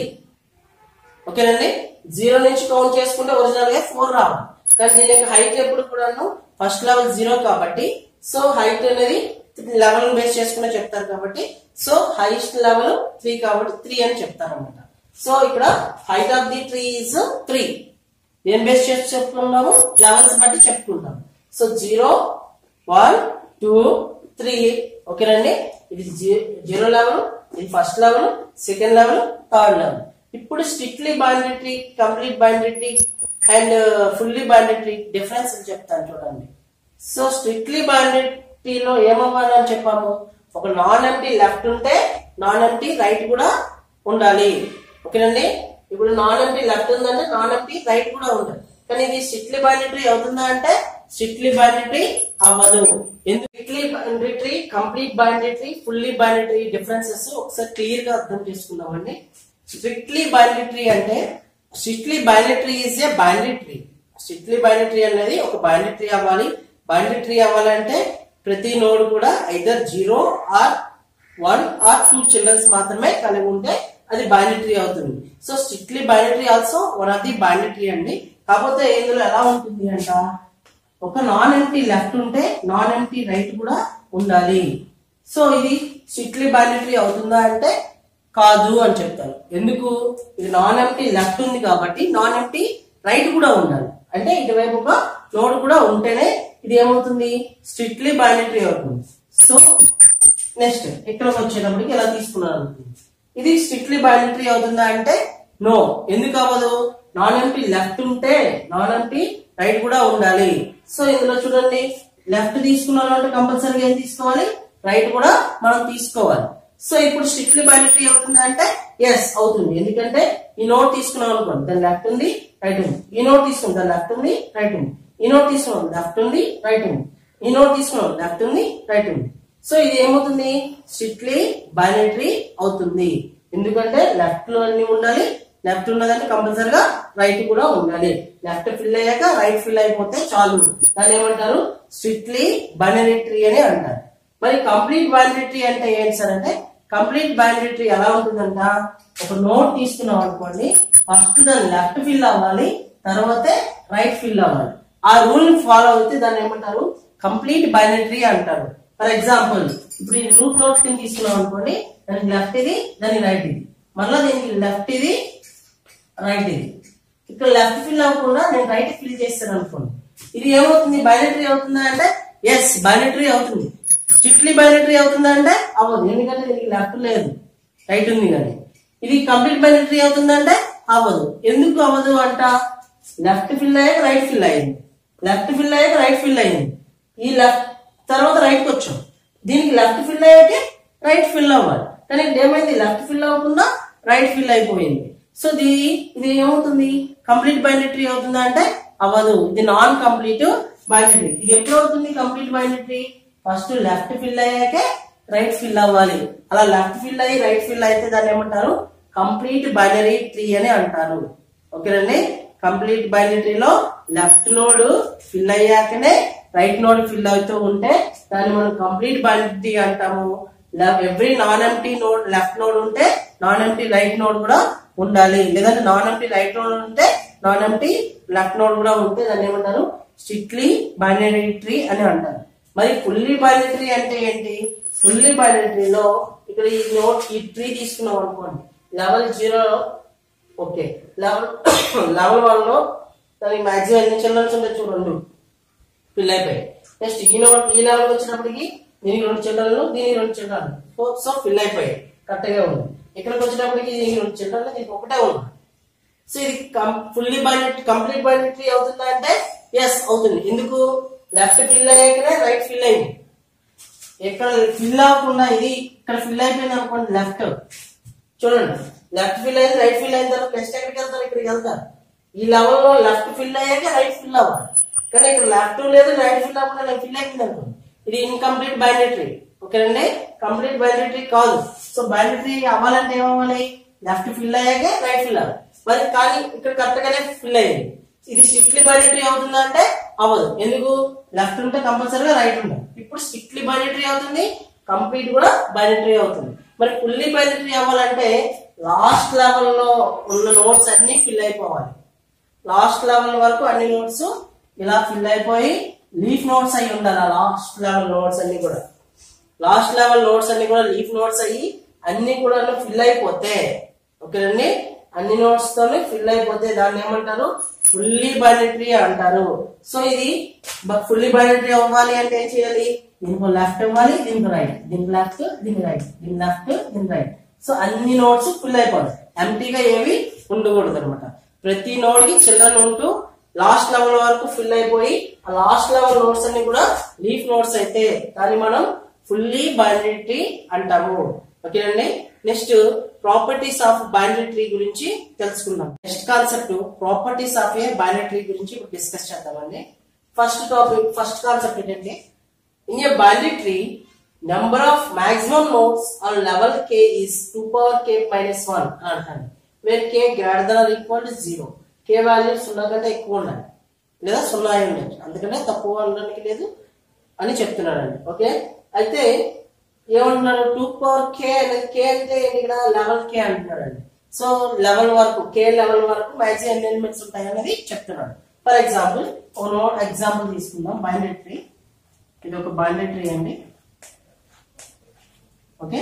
ఓకేనండి జీరో నుంచి కౌంట్ చేసుకుంటే ఒరిజినల్ గా ఫోర్ రావాలి కానీ దీని యొక్క హైట్ ఎప్పుడు కూడాను ఫస్ట్ లెవెల్ జీరో కాబట్టి సో హైట్ అనేది లెవెల్ బేస్ చేసుకునే చెప్తారు కాబట్టి సో హైయెస్ట్ లెవెల్ త్రీ కాబట్టి త్రీ అని చెప్తారు అనమాట సో ఇక్కడ height of the tree is three ఏం బేస్ చేసి చెప్పుకున్నాము లెవెల్స్ బట్టి చెప్పుకుంటాం so zero one two three ఓకేనండి ఇది జీరో లెవెల్ ఇది first level second level third level ఇప్పుడు strictly binary complete binary and fully binary difference చెప్తాను చూడండి సో స్ట్రిక్ట్లీ బైనరీలో ఏమవ్వాలి అని చెప్పాము ఒక నాన్ ఎంటీ లెఫ్ట్ ఉంటే నాన్ ఎంటీ రైట్ కూడా ఉండాలి ఓకేనండి ఇప్పుడు నాన్ ఎంటీ లెఫ్ట్ ఉందంటే నాన్ ఎంటీ రైట్ కూడా ఉండాలి కానీ ఇది స్ట్రిక్ట్లీ బైనరీ అవుతుందా అంటే స్ట్రిక్ట్లీ బైనరీ అవ్వదు ఎందుకు strictly binary complete binary fully binary differences ఒకసారి క్లియర్ గా అర్థం చేసుకుందామండి స్ట్రిక్ట్లీ బైనరీ ట్రీ అంటే strictly binary tree is a binary tree strictly binary tree అనేది ఒక బైనరీ ట్రీ అవ్వాలి బైనరీ ట్రీ అవ్వాలంటే ప్రతి నోడ్ కూడా either zero or one or two childrens మాత్రమే కలిగి ఉంటే అది బైనరీ అవుతుంది so strictly binary also one of the binary అండి కాకపోతే ఇందులో ఎలా ఉంటుంది అంట ఒక నాన్ ఎంటీ లెఫ్ట్ ఉంటే నాన్ ఎంటీ రైట్ కూడా ఉండాలి సో ఇది స్ట్రిక్ట్లీ బైనరీ అవుతుందా అంటే కాదు అని చెప్తారు ఎందుకు ఇది నాన్ ఎంటీ లెఫ్ట్ ఉంది కాబట్టి నాన్ ఎంటీ రైట్ కూడా ఉండాలి అంటే ఇటువైపు ఒక నోడ్ కూడా ఉంటేనే ఇది ఏమవుతుంది స్ట్రిక్ట్లీ బైనరీ అవుతుంది సో నెక్స్ట్ ఇక్కడికి వచ్చేటప్పటికి ఎలా తీసుకున్నారు అనుకుంది ఇది స్ట్రిక్ట్లీ బైనరీ అవుతుందా అంటే నో ఎందుకు అవ్వదు నాన్ ఎంటీ లెఫ్ట్ ఉంటే నాన్ ఎంటీ రైట్ కూడా ఉండాలి సో ఇందులో చూడండి లెఫ్ట్ తీసుకున్నాను అంటే కంపల్సరీగా ఏం తీసుకోవాలి రైట్ కూడా మనం తీసుకోవాలి సో ఇప్పుడు స్ట్రిక్ట్లీ బైనరీ అవుతుంది అంటే ఎస్ అవుతుంది ఎందుకంటే ఈ నోట్ తీసుకున్నాం అనుకోండి దాని లెఫ్ట్ ఉంది రైట్ ఉంది ఈ నోట్ తీసుకున్నాం దాని లెఫ్ట్ ఉంది రైట్ ఉంది ఈ నోట్ తీసుకున్నాం లెఫ్ట్ ఉంది రైట్ ఉంది ఈ నోట్ తీసుకున్నాం లెఫ్ట్ ఉంది రైట్ ఉంది సో ఇది ఏమవుతుంది స్ట్రిక్ట్లీ బైనరీ అవుతుంది ఎందుకంటే లెఫ్ట్ లో అన్ని ఉండాలి లెఫ్ట్ ఉన్నదంటే కంపల్సరిగా రైట్ కూడా ఉండాలి లెఫ్ట్ ఫిల్ అయ్యాక రైట్ ఫిల్ అయిపోతే చాలు దాన్ని ఏమంటారు స్ట్రిక్ట్లీ బైనరీ ట్రీ అని అంటారు మరి కంప్లీట్ బైనరీ ట్రీ అంటే ఏంటి సార్ అంటే కంప్లీట్ బైనరీ ట్రీ ఎలా ఉంటుందంట ఒక నోట్ తీసుకున్నాం అనుకోండి ఫస్ట్ దాన్ని లెఫ్ట్ ఫిల్ అవ్వాలి తర్వాతే రైట్ ఫిల్ అవ్వాలి ఆ రూల్ ఫాలో అయితే దాన్ని ఏమంటారు కంప్లీట్ బైనరీ ట్రీ అంటారు ఫర్ ఎగ్జాంపుల్ ఇప్పుడు ఈ రూట్ నోట్ కింద తీసుకున్నాం అనుకోండి దానికి లెఫ్ట్ ఇది దానికి రైట్ ఇది మళ్ళీ దీనికి లెఫ్ట్ ఇది రైట్ ఇది ఇక్కడ లెఫ్ట్ ఫిల్ అవ్వకుండా నేను రైట్ ఫిల్ చేస్తాను అనుకోండి ఇది ఏమవుతుంది బైనటరీ అవుతుందా అంటే ఎస్ బైనటరీ అవుతుంది స్ట్రిక్ట్లీ బైనటరీ అవుతుందా అంటే అవ్వదు ఎందుకంటే దీనికి లెఫ్ట్ లేదు రైట్ ఉంది కానీ ఇది కంప్లీట్ బైనటరీ అవుతుందంటే అవ్వదు ఎందుకు అవ్వదు అంట లెఫ్ట్ ఫిల్ అయ్యాక రైట్ ఫిల్ అయింది లెఫ్ట్ ఫిల్ అయ్యాక రైట్ ఫిల్ అయింది ఈ లెఫ్ట్ తర్వాత రైట్కి వచ్చాం దీనికి లెఫ్ట్ ఫిల్ అయ్యాకే రైట్ ఫిల్ అవ్వాలి కానీ ఇక్కడ ఏమైంది లెఫ్ట్ ఫిల్ అవ్వకుండా రైట్ ఫిల్ అయిపోయింది సో ఇది ఇది ఏమవుతుంది కంప్లీట్ బైనటరీ అవుతుందా అంటే అవ్వదు ఇది నాన్ కంప్లీట్ బైనటరీ ఇది ఎప్పుడు అవుతుంది complete binary first left fill అయ్యాకే రైట్ ఫిల్ అవ్వాలి అలా లెఫ్ట్ ఫిల్ అయ్యి రైట్ ఫిల్ అయితే దాన్ని ఏమంటారు కంప్లీట్ బైనరీ ట్రీ అని అంటారు ఓకేనండి కంప్లీట్ బైనరీలో లెఫ్ట్ నోడ్ ఫిల్ అయ్యాకనే రైట్ నోడ్ ఫిల్ అవుతూ ఉంటే దాన్ని మనం కంప్లీట్ బైనరీ అంటాము every non empty node left node ఉంటే నాన్ ఎంటీ రైట్ నోడ్ కూడా ఉండాలి లేదంటే నాన్ ఎంటీ రైట్ నోడ్ ఉంటే నాన్ ఎంటీ లెఫ్ట్ నోడ్ కూడా ఉంటే దాన్ని ఏమంటారు స్ట్రిక్ట్లీ బైనరీ ట్రీ అని అంటారు మరి ఫుల్లీ బైనరీ ట్రీ అంటే ఏంటి ఫుల్లీ బైనరీ ట్రీలో ఇక్కడ ఈ నోట్ ఈ ట్రీ తీసుకున్నాం అనుకోండి level zero okay level level one లో దానికి మాక్సిమం ఎన్ని చిల్డ్రన్స్ ఉంటే చూడండి ఫిల్ అయిపోయాయి నెక్స్ట్ ఈ నోట్ ఈ లెవెల్కి వచ్చినప్పటికి దీనికి రెండు చిల్డ్రన్లు దీనికి రెండు చిల్డ్రన్ సో ఫిల్ అయిపోయాయి కరెక్ట్ గా ఉంది ఇక్కడికి వచ్చినప్పటికి దీనికి రెండు చిల్డ్రన్ దీనికి ఒకటే ఉంది సో ఇది ఫుల్లీ బైనెట్ కంప్లీట్ బైనెట్రీ అవుతుందా అంటే ఎస్ అవుతుంది ఎందుకు లెఫ్ట్ ఫిల్ అయ్యాకనే రైట్ ఫిల్ అయింది ఇక్కడ ఫిల్ అవ్వకుండా ఇది ఇక్కడ ఫిల్ అయిపోయింది అనుకోండి లెఫ్ట్ చూడండి లెఫ్ట్ ఫిల్ అయింది రైట్ ఫిల్ అయిన తర్వాత నెక్స్ట్ ఎక్కడికి వెళ్తారు ఇక్కడికి వెళ్తారు ఈ లెవెల్ లో లెఫ్ట్ ఫిల్ అయ్యాక రైట్ ఫిల్ అవ్వాలి కానీ ఇక్కడ లెఫ్ట్ లేదు రైట్ ఫిల్ అవ్వకుండా నేను ఫిల్ అయిపోయింది అనుకోండి ఇది ఇన్కంప్లీట్ బైనెటరీ ఓకేనండి కంప్లీట్ బైనెటరీ కాదు సో బైనెటరీ అవ్వాలంటే ఏమవ్వాలి లెఫ్ట్ ఫిల్ అయ్యాకే రైట్ ఫిల్ అవ్వాలి మరి కానీ ఇక్కడ కరెక్ట్ గానే ఫిల్ అయ్యింది ఇది స్ట్రిక్ట్లీ బైనెటరీ అవుతుందా అంటే అవ్వదు ఎందుకు లెఫ్ట్ ఉంటే కంపల్సరీగా రైట్ ఉండాలి ఇప్పుడు స్ట్రిక్ట్లీ బైనెటరీ అవుతుంది కంప్లీట్ కూడా బైనెటరీ అవుతుంది మరి ఫుల్లీ బైనెటరీ అవ్వాలంటే లాస్ట్ లెవెల్ లో ఉన్న నోట్స్ అన్ని ఫిల్ అయిపోవాలి లాస్ట్ లెవెల్ వరకు అన్ని నోట్స్ ఇలా ఫిల్ అయిపోయి లీఫ్ నోట్స్ అయి ఉండాలి ఆ లాస్ట్ లెవెల్ నోట్స్ అన్ని కూడా లాస్ట్ లెవెల్ నోట్స్ అన్ని కూడా లీఫ్ నోట్స్ అయ్యి అన్ని కూడా ఫిల్ అయిపోతే ఓకేనండి అన్ని నోట్స్ తోనే ఫిల్ అయిపోతే దాన్ని ఏమంటారు ఫుల్లీ బైనటరీ అంటారు సో ఇది ఫుల్లీ బైనటరీ అవ్వాలి అంటే ఏం చేయాలి దీనికి లెఫ్ట్ ఇవ్వాలి దీనికి రైట్ దీనికి లెఫ్ట్ దీనికి రైట్ దీని లెఫ్ట్ దీని రైట్ సో అన్ని నోట్స్ ఫిల్ అయిపోవాలి ఎంటీగా ఏవి ఉండకూడదు అనమాట ప్రతి నోడ్ కి చిల్డ్రన్ ఉంటూ లాస్ట్ లెవెల్ వరకు ఫిల్ అయిపోయి ఆ లాస్ట్ లెవెల్ నోట్స్ అన్ని కూడా లీఫ్ నోట్స్ అయితే దాన్ని మనం ఫుల్లీ బైనరీ ట్రీ అంటాము ఓకేనండి next properties of binary tree గురించి తెలుసుకుందాం next concept properties of a binary tree గురించి ఇప్పుడు డిస్కస్ చేద్దామండి ఫస్ట్ టాపిక్ ఫస్ట్ కాన్సెప్ట్ ఏంటంటే in a binary tree number of maximum nodes on level k is two power K minus one అని అంటాను where k greater than equal to zero k value సున్నా కంటే ఎక్కువ ఉండాలి లేదా సున్నా అయి ఉండొచ్చు అందుకనే తక్కువ ఉండడానికి లేదు అని చెప్తున్నాడండి ఓకే అయితే ఏమంటున్నారు టూ పవర్ కే అనేది కే అంటే ఏంటి ఇక్కడ లెవెల్ కే అంటున్నాడు అండి సో లెవెల్ వరకు కే లెవెల్ వరకు మ్యాక్సిమం ఎన్ని ఎలిమెంట్స్ ఉంటాయి అనేది చెప్తున్నాడు ఫర్ ఎగ్జాంపుల్ ఒక నోట్ ఎగ్జాంపుల్ తీసుకుందాం బైనరీ ట్రీ ఇది ఒక బైనరీ ట్రీ అండి okay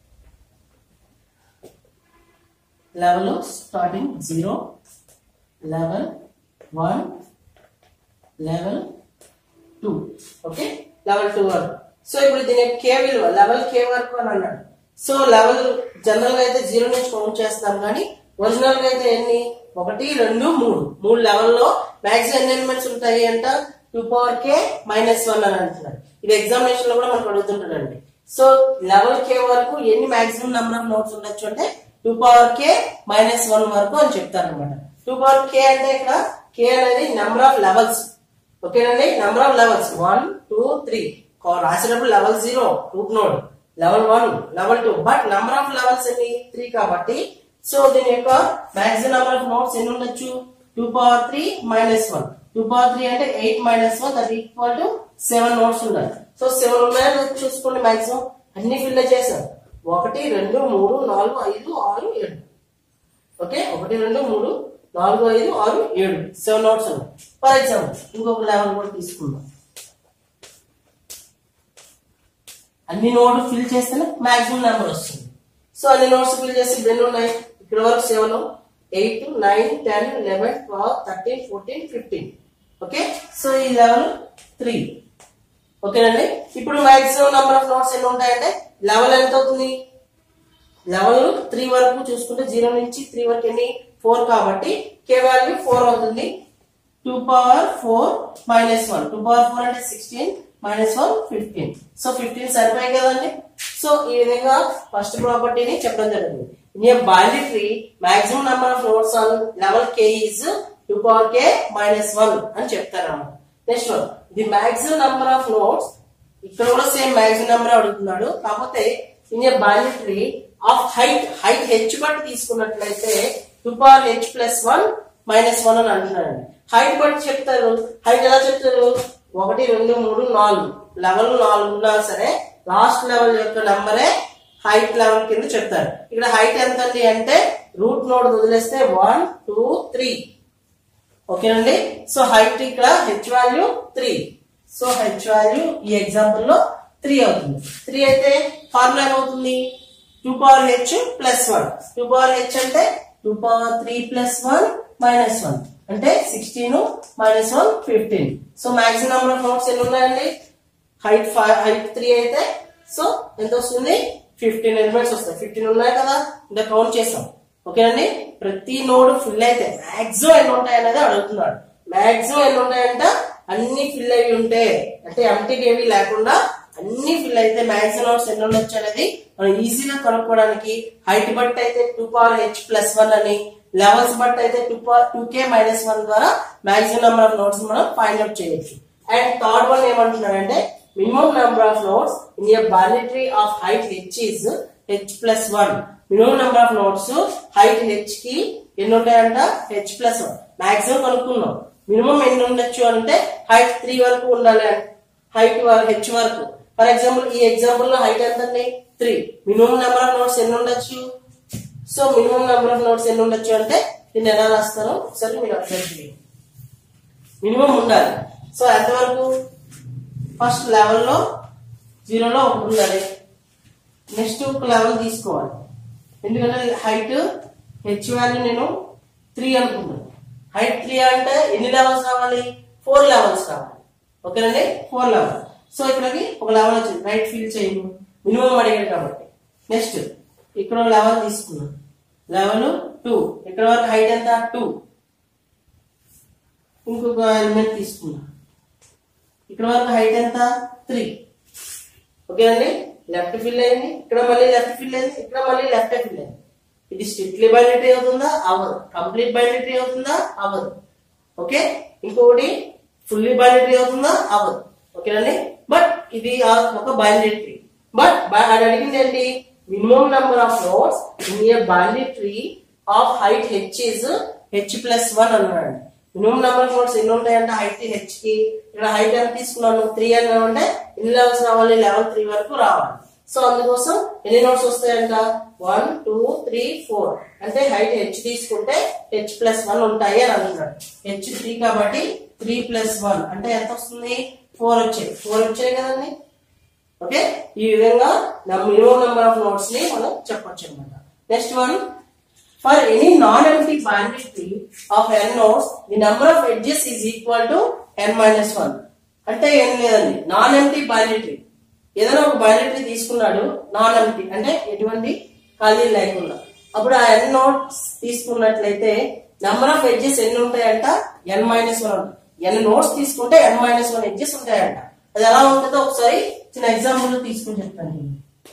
level starting zero level one level two okay level two వరకు సో ఇప్పుడు దీని కే విలువ లెవెల్ కే వరకు అని అన్నాడు సో లెవెల్ జనరల్ గా అయితే జీరో నుంచి కౌంట్ చేస్తాం కానీ ఒరిజినల్ గా అయితే ఎన్ని ఒకటి రెండు మూడు మూడు లెవెల్లో మ్యాక్సిమం ఎన్ని ఎలిమెంట్స్ ఉంటాయి అంట టూ పవర్ కే మైనస్ వన్ అని అంటున్నాడు ఇది ఎగ్జామినేషన్ లో కూడా మనకు అడుగుతుంటాడండి సో లెవెల్ కే వరకు ఎన్ని మాక్సిమం నెంబర్ ఆఫ్ నోట్స్ ఉండొచ్చు అంటే టూ పవర్ కే మైనస్ వన్ వరకు అని చెప్తారు అనమాట టూ పవర్ కే అంటే ఇక్కడ కే అనేది నెంబర్ ఆఫ్ లెవెల్స్ ఓకేనండి number of levels one two three రాసేటప్పుడు level zero root node level one level two but number of levels ఎన్ని త్రీ కాబట్టి సో దీని యొక్క మాక్సిమం నెంబర్ ఆఫ్ నోట్స్ ఎన్ని ఉండొచ్చు two power three minus one two power three అంటే eight minus one that equal to seven nodes ఉండాలి సో సెవెన్ ఉన్నాయని చూసుకోండి మాక్సిమం అన్ని ఫిల్ చేశారు ఒకటి రెండు మూడు నాలుగు ఐదు ఆరు ఏడు ఓకే ఒకటి రెండు మూడు నాలుగు ఐదు ఆరు ఏడు సెవెన్ నోట్స్ ఉన్నాయి ఫర్ ఎగ్జాంపుల్ ఇంకొక లెవెల్ కూడా తీసుకుందాం అన్ని నోట్ ఫిల్ చేస్తేనే మాక్సిమం నెంబర్ వస్తుంది సో అన్ని నోట్స్ ఫిల్ చేసి ఇప్పుడు ఎన్ని ఉన్నాయి ఇక్కడ వరకు seven eight nine ten eleven twelve thirteen fourteen fifteen okay so ఈ లెవెల్ త్రీ ఓకేనండి ఇప్పుడు మాక్సిమం నెంబర్ ఆఫ్ నోట్స్ ఎన్ని ఉంటాయంటే లెవెల్ ఎంత అవుతుంది లెవెల్ త్రీ వరకు చూసుకుంటే జీరో నుంచి త్రీ వరకు ఎన్ని ఫోర్ కాబట్టి కే వాల్యూ ఫోర్ అవుతుంది two power four minus one two power four అంటే sixteen minus one fifteen so fifteen సరిపోయి కదండి సో ఈ విధంగా ఫస్ట్ ప్రాపర్టీని చెప్పడం జరిగింది in binary tree maximum number of nodes on level K is two power K minus one అని చెప్తారు అన్నమాట next one the maximum number of nodes ఇక్కడ కూడా సేమ్ మాక్సిమం నెంబర్ అడుగుతున్నాడు కాకపోతే in a binary tree of height height H బట్టి తీసుకున్నట్లయితే two power H plus one minus one అని అంటున్నారండి హైట్ బట్టి చెప్తారు హైట్ ఎలా చెప్తారు ఒకటి రెండు మూడు నాలుగు లెవెల్ నాలుగు ఉన్నా సరే లాస్ట్ లెవెల్ యొక్క నెంబరే హైట్ లెవెల్ కింద చెప్తారు ఇక్కడ హైట్ ఎంత అండి అంటే రూట్ నోడ్ వదిలేస్తే వన్ టూ త్రీ ఓకేనండి సో హైట్ ఇక్కడ H value three so H value ఈ ఎగ్జాంపుల్ లో త్రీ అవుతుంది త్రీ అయితే ఫార్ములా ఏమవుతుంది two power H plus one two power H అంటే two power three plus one minus one అంటే sixteen minus one fifteen so maximum number of nodes ఎన్ని ఉన్నాయండి హైట్ ఫైవ్ హైట్ త్రీ అయితే సో ఎంత వస్తుంది ఫిఫ్టీన్ ఎలిమెంట్స్ వస్తాయి ఫిఫ్టీన్ ఉన్నాయి కదా ఇంకా కౌంట్ చేసాం ఓకేనండి ప్రతి నోడ్ ఫిల్ అయితే మాక్సిమం ఎన్ని ఉంటాయి అనేది అడుగుతున్నాడు మాక్సిమం ఎన్ని ఉంటాయంట అన్ని ఫిల్ అయి ఉంటే అంటే ఎంటీకి ఏవి లేకుండా అన్ని ఫిల్ అయితే మాక్సిమం నోట్స్ ఎన్ని ఉండొచ్చు అనేది మనం ఈజీగా కనుక్కోవడానికి హైట్ బట్టి అయితే two power H plus one అని లెవెల్స్ బట్టి అయితే two power two K minus one ద్వారా మాక్సిమం నెంబర్ ఆఫ్ నోట్స్ మనం ఫైండ్ అవుట్ చేయొచ్చు అండ్ థర్డ్ వన్ ఏమంటున్నాడంటే minimum number of nodes in a binary of height H is H plus one minimum number of nodes height H కి ఎన్ని ఉంటాయంట హెచ్ ప్లస్ వన్ మాక్సిమం కనుక్కున్నాం మినిమం ఎన్ని ఉండొచ్చు అంటే హైట్ త్రీ వరకు ఉండాలి హైట్ హెచ్ వరకు ఫర్ ఎగ్జాంపుల్ ఈ ఎగ్జాంపుల్ లో హైట్ ఎంత అండి three minimum number of nodes ఎన్ని ఉండొచ్చు so minimum number of nodes ఎన్ని ఉండొచ్చు అంటే దీన్ని ఎలా రాస్తారో ఒకసారి మీరు అబ్జర్వ్ చేయండి మినిమం ఉండాలి సో ఎంతవరకు ఫస్ట్ లెవెల్లో జీరోలో ఒకటి ఉండాలి నెక్స్ట్ ఒక లెవెల్ తీసుకోవాలి ఎందుకంటే హైట్ హెచ్ వాల్యూ నేను త్రీ అనుకున్నాను హైట్ త్రీ అంటే ఎన్ని లెవెల్స్ కావాలి ఫోర్ లెవెల్స్ కావాలి ఓకేనండి ఫోర్ లెవెల్ సో ఇక్కడికి ఒక లెవెల్ వచ్చింది రైట్ ఫీల్ చేయను మినిమం అడిగాడు కాబట్టి నెక్స్ట్ ఇక్కడ ఒక లెవెల్ తీసుకున్నాను లెవెల్ టూ ఇక్కడ వరకు హైట్ ఎంత టూ ఇంకొక ఎలిమెంట్ తీసుకున్నా ఇక్కడ వరకు హైట్ ఎంత త్రీ ఓకే అండి లెఫ్ట్ ఫిల్ అయింది ఇక్కడ మళ్ళీ లెఫ్ట్ ఫిల్ అయింది ఇక్కడ మళ్ళీ లెఫ్ట్ ఫిల్ అయింది ఇది స్ట్రిక్ట్లీ బైనరీ అవుతుందా అవ్వదు కంప్లీట్ బైనరీ అవుతుందా అవ్వదు ఓకే ఇంకొకటి ఫుల్లీ బైనరీ అవుతుందా అవ్వదు ఓకేనండి బట్ ఇది ఆ ఒక బైనరీ ట్రీ బట్ అది అడిగింది ఏంటి minimum number of nodes in a binary tree of height H is H plus one అన్నాడు మినిమం నెంబర్ ఆఫ్ నోట్స్ ఎన్ని ఉంటాయంటే హైట్ హెచ్ కి ఇక్కడ హైట్ ఎంత తీసుకున్నాను త్రీ అని ఉంటే ఎన్ని లెవెల్స్ రావాలి లెవెల్ త్రీ వరకు రావాలి సో అందుకోసం ఎన్ని నోట్స్ వస్తాయంట వన్ టూ త్రీ ఫోర్ అంటే హైట్ హెచ్ తీసుకుంటే హెచ్ ప్లస్ వన్ ఉంటాయి అని అంటున్నాడు హెచ్ త్రీ కాబట్టి త్రీ ప్లస్ వన్ అంటే ఎంత వస్తుంది ఫోర్ వచ్చాయి ఫోర్ వచ్చాయి కదండి ఓకే ఈ విధంగా మినిమం నెంబర్ ఆఫ్ నోట్స్ ని మనం చెప్పొచ్చు అనమాట next one for any non empty binary tree of N nodes the number of edges is equal to N minus one అంటే ఏం లేదండి నాన్ ఎంటీ బైనరీ ట్రీ ఏదైనా ఒక బైనరీ ట్రీ తీసుకున్నాడు నాన్ ఎంటీ అంటే ఎటువంటి ఖాళీ లేకుండా అప్పుడు ఆ ఎన్ నోట్స్ తీసుకున్నట్లయితే నెంబర్ ఆఫ్ ఎడ్జెస్ ఎన్ని ఉంటాయంట N minus one N nodes తీసుకుంటే ఎన్ మైనస్ వన్ ఎడ్జెస్ ఉంటాయంట అది ఎలా ఉంటుందో ఒకసారి చిన్న ఎగ్జాంపుల్ తీసుకుని చెప్తాను నేను.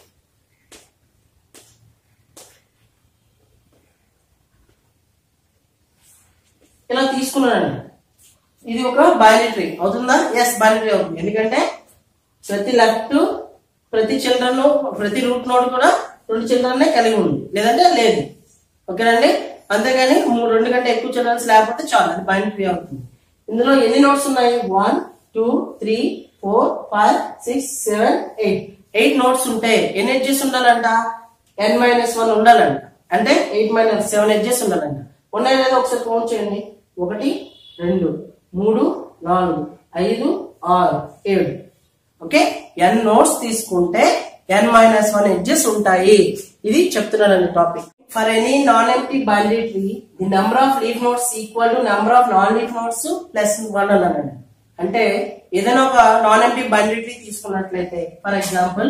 ఇలా తీసుకున్నానండి ఇది ఒక బైనరీ అవుతుందా ఎస్ బైనరీ అవుతుంది ఎందుకంటే ప్రతి లెఫ్ట్ ప్రతి చిల్డ్రన్ ప్రతి రూట్ నోడ్ కూడా రెండు చిల్డ్రన్ కలిగి ఉంది లేదంటే లేదు ఓకేనండి అంతేగాని మూడు రెండు కంటే ఎక్కువ చిల్డ్రన్స్ లేకపోతే చాలు అది బైనరీ అవుతుంది ఇందులో ఎన్ని నోట్స్ ఉన్నాయి one two three four five six seven eight eight nodes ఉంటాయి ఎన్ని ఎడ్జెస్ ఉండాలంట ఎన్ మైనస్ వన్ ఉండాలంట అంటే ఎయిట్ మైనస్ సెవెన్ ఎడ్జెస్ ఉండాలంట ఉన్నాయి లేదా ఒకసారి కౌంట్ చేయండి ఒకటి రెండు మూడు నాలుగు ఐదు ఆరు ఏడు ఓకే ఎన్ నోట్స్ తీసుకుంటే ఎన్ మైనస్ వన్ ఎడ్జెస్ ఉంటాయి ఇది చెప్తున్నానండి topic for any non empty binary tree the number of leaf nodes equal to number of non leaf nodes plus one అన్నానండి అంటే ఏదైనా ఒక నాన్ ఎంటీ బైనరీ ట్రీ తీసుకున్నట్లయితే ఫర్ ఎగ్జాంపుల్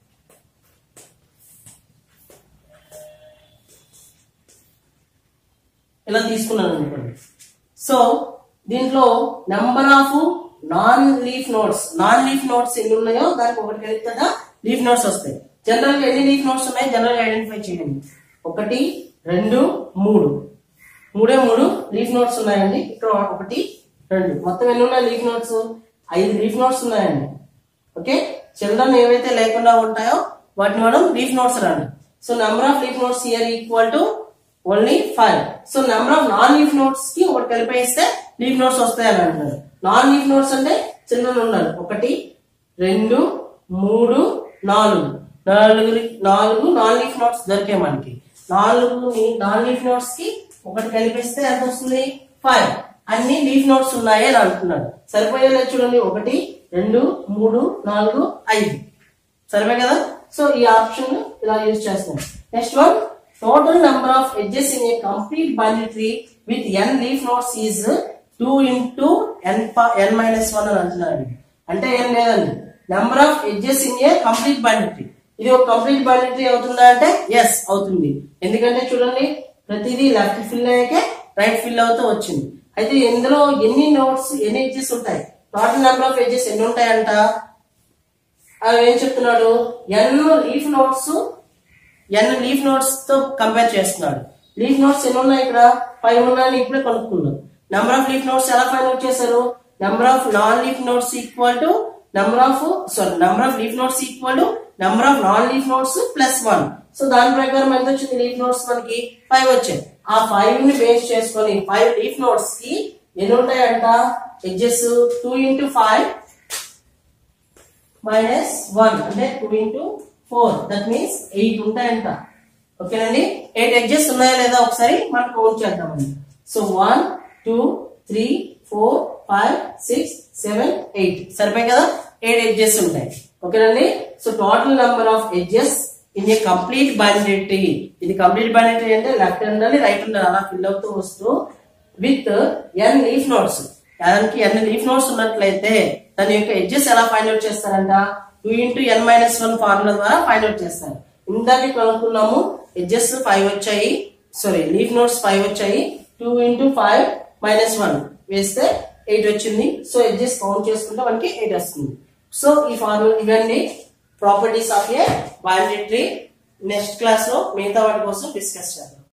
ఇలా తీసుకున్నాను అనుకోండి సో దీంట్లో number of non leaf nodes non leaf nodes ఎన్ని ఉన్నాయో దానికి ఒకటి కలిపితే లీఫ్ నోట్స్ వస్తాయి జనరల్ గా ఎన్ని లీఫ్ నోట్స్ ఉన్నాయి జనరల్ గా ఐడెంటిఫై చేయండి ఒకటి రెండు మూడు మూడే మూడు లీఫ్ నోట్స్ ఉన్నాయండి ఇక్కడ ఒకటి రెండు మొత్తం ఎన్ని ఉన్నాయి లీఫ్ నోట్స్ ఐదు లీఫ్ నోట్స్ ఉన్నాయండి ఓకే చిల్డ్రన్ ఏవైతే లేకుండా ఉంటాయో వాటిని మనం లీఫ్ నోట్స్ రాండి so number of leaf nodes are equal to only five so number of non leaf nodes కి ఒకటి కలిపేస్తే లీఫ్ నోట్స్ వస్తాయని అంటున్నారు నాన్ లీఫ్ నోట్స్ అంటే చిల్డ్రన్ ఉండాలి ఒకటి రెండు మూడు నాలుగు నాలుగు నాలుగు నాన్ లీఫ్ నోట్స్ దొరికాయి మనకి నాలుగు నాన్ లీఫ్ నోట్స్ కి ఒకటి కలిపిస్తే ఎంత వస్తుంది ఫైవ్ అన్ని లీఫ్ నోట్స్ ఉన్నాయి అని అంటున్నాడు సరిపోయేలా చూడండి ఒకటి రెండు మూడు నాలుగు ఐదు సరిపోయి కదా సో ఈ ఆప్షన్ ఇలా యూజ్ చేస్తున్నాం next one total number of edges in a complete binary tree with N leaf nodes is two into N N minus one అని అంటున్నాడు అంటే ఏం లేదండి number of edges in a complete binary tree ఇది ఒక కంప్లీట్ బైనరీ ట్రీ అవుతుందా అంటే ఎస్ అవుతుంది ఎందుకంటే చూడండి ప్రతిదీ లెఫ్ట్ ఫిల్ అయ్యాకే రైట్ ఫిల్ అవుతూ వచ్చింది అయితే ఇందులో ఎన్ని నోట్స్ ఎన్ని ఎడ్జెస్ ఉంటాయి టోటల్ నెంబర్ ఆఫ్ ఎడ్జెస్ ఎన్ని ఉంటాయంట అవి ఏం చెప్తున్నాడు N leaf nodes N leaf nodes తో కంపేర్ చేస్తున్నాడు లీఫ్ నోట్స్ ఎన్ని ఉన్నాయి ఇక్కడ ఫైవ్ ఉన్నాయని ఇప్పుడే కనుక్కున్నాం నెంబర్ ఆఫ్ లీఫ్ నోట్స్ ఎలా ఫైండ్ అవుట్ చేశారు number of non leaf nodes equal to number of sorry number of leaf nodes equal to number of non leaf nodes plus one so దాని ప్రకారం ఎంత వచ్చింది లీఫ్ నోట్స్ మనకి ఫైవ్ వచ్చాయి ఆ ఫైవ్ ని బేస్ చేసుకొని ఫైవ్ లీఫ్ నోట్స్ కి ఎన్ని ఉంటాయంట edges two into five minus one అంటే two into four that means eight ఉంటాయంట ఓకేనండి ఎయిట్ ఎడ్జెస్ ఉన్నాయా లేదా ఒకసారి మనం కౌంట్ చేద్దామండి so one two three four five six seven eight సరిపోయి కదా ఎయిట్ ఎడ్జెస్ ఉంటాయి ఓకేనండి so total number of edges in a complete binary ఇది కంప్లీట్ బైనరీ అంటే లెఫ్ట్ ఉండాలి రైట్ ఉండాలి అలా ఫిల్ అవుతూ వస్తూ విత్ ఎన్ లీఫ్ నోట్స్ దానికి ఎన్ లీఫ్ నోట్స్ ఉన్నట్లయితే దాని యొక్క ఎడ్జెస్ ఎలా ఫైండ్ అవుట్ చేస్తారంట two into N minus one formula ద్వారా ఫైండ్ అవుట్ చేస్తారు ఇందాక కనుక్కున్నాము ఎడ్జెస్ ఫైవ్ వచ్చాయి సారీ లీఫ్ నోట్స్ ఫైవ్ వచ్చాయి two into five minus one వేస్తే ఎయిట్ వచ్చింది సో ఎడ్జెస్ కౌంట్ చేసుకుంటే మనకి ఎయిట్ వస్తుంది సో ఈ ఫార్ములా ఇవన్నీ properties of a binary tree next class లో మిగతా వాటి కోసం డిస్కస్ చేద్దాం